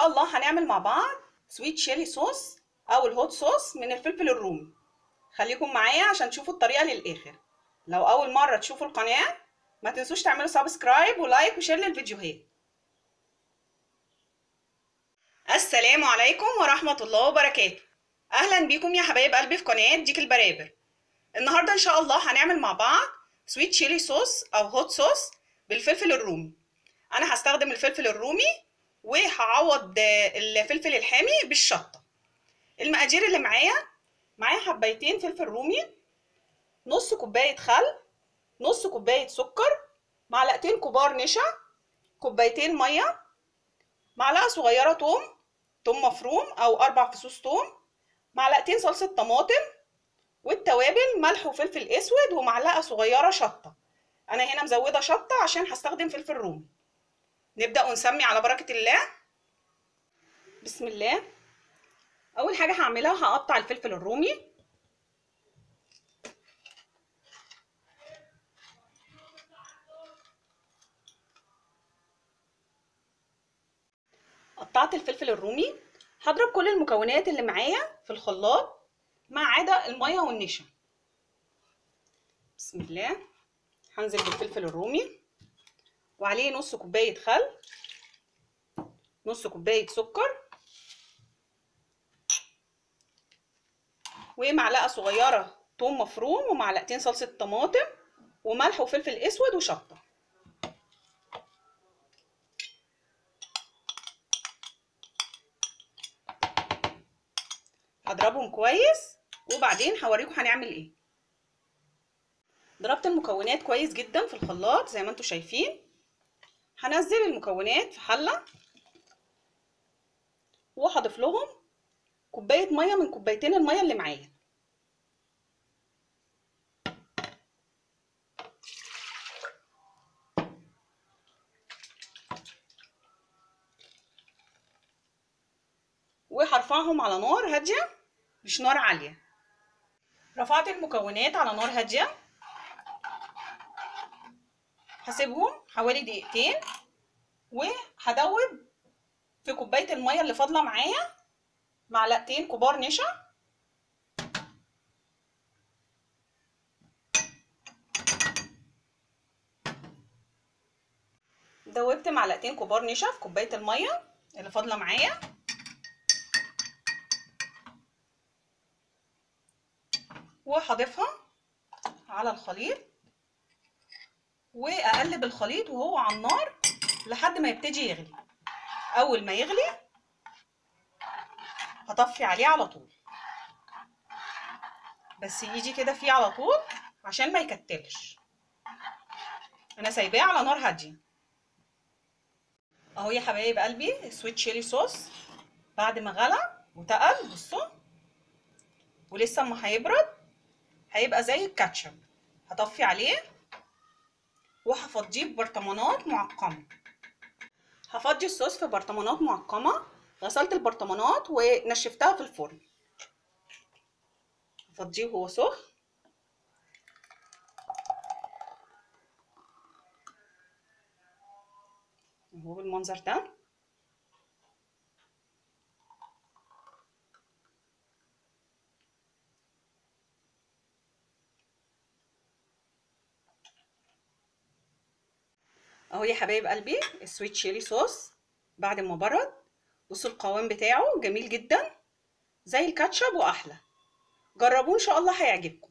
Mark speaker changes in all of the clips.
Speaker 1: شاء الله هنعمل مع بعض سويت شيلي صوص او الهوت صوص من الفلفل الرومي خليكم معايا عشان تشوفوا الطريقه للاخر لو اول مره تشوفوا القناه ما تنسوش تعملوا سبسكرايب ولايك وشير للفيديوهات السلام عليكم ورحمه الله وبركاته اهلا بيكم يا حبايب قلبي في قناه ديك البرابر النهارده ان شاء الله هنعمل مع بعض سويت تشيلي صوص او هوت صوص بالفلفل الرومي انا هستخدم الفلفل الرومي وهعوض الفلفل الحامي بالشطه المقادير اللي معايا معايا حبايتين فلفل رومي نص كوبايه خل نص كوبايه سكر معلقتين كبار نشا كوبايتين ميه معلقه صغيره توم توم مفروم او اربع فصوص توم معلقتين صلصه طماطم والتوابل ملح وفلفل اسود ومعلقه صغيره شطه انا هنا مزوده شطه عشان هستخدم فلفل رومي نبدا ونسمي على بركه الله بسم الله اول حاجه هعملها هقطع الفلفل الرومي قطعت الفلفل الرومي هضرب كل المكونات اللي معايا في الخلاط ما عدا الميه والنشا بسم الله هنزل بالفلفل الرومي وعليه نص كوبايه خل نص كوبايه سكر ومعلقه صغيره توم مفروم ومعلقتين صلصه طماطم وملح وفلفل اسود وشطه هضربهم كويس وبعدين هوريكم هنعمل ايه ضربت المكونات كويس جدا في الخلاط زي ما انتم شايفين هنزل المكونات في حله وهضيف لهم كوبايه ميه من كوبايتين الميه اللي معايا وهرفعهم على نار هاديه مش نار عاليه رفعت المكونات على نار هاديه هسيبهم حوالي دقيقتين وهدوب في كوبايه الميه اللي فاضله معايا معلقتين كبار نشا دوبت معلقتين كبار نشا في كوبايه الميه اللي فاضله معايا وهضيفها على الخليط واقلب الخليط وهو على النار لحد ما يبتدي يغلي اول ما يغلي هطفي عليه على طول بس يجي كده فيه على طول عشان ما يكتلش انا سايباه على نار هاديه اهو يا حبايب قلبي سويت شيلي صوص بعد ما غلى وتقل بصوا ولسه اما هيبرد هيبقى زي الكاتشب هطفي عليه وهفضيه ببرطمانات معقمه هفضي الصوص في برطمانات معقمه غسلت البرطمانات ونشفتها في الفرن هفضيه وهو سخن اهو بالمنظر ده اهو يا حبايب قلبي السويت شيلي صوص بعد ما برد بصوا القوام بتاعه جميل جدا زي الكاتشب واحلى جربوه ان شاء الله هيعجبكم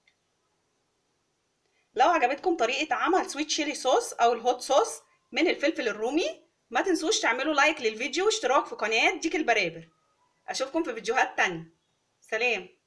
Speaker 1: لو عجبتكم طريقه عمل سويت شيلي صوص او الهوت صوص من الفلفل الرومي ما تنسوش تعملوا لايك للفيديو واشتراك في قناه ديك البرابر اشوفكم في فيديوهات تانية سلام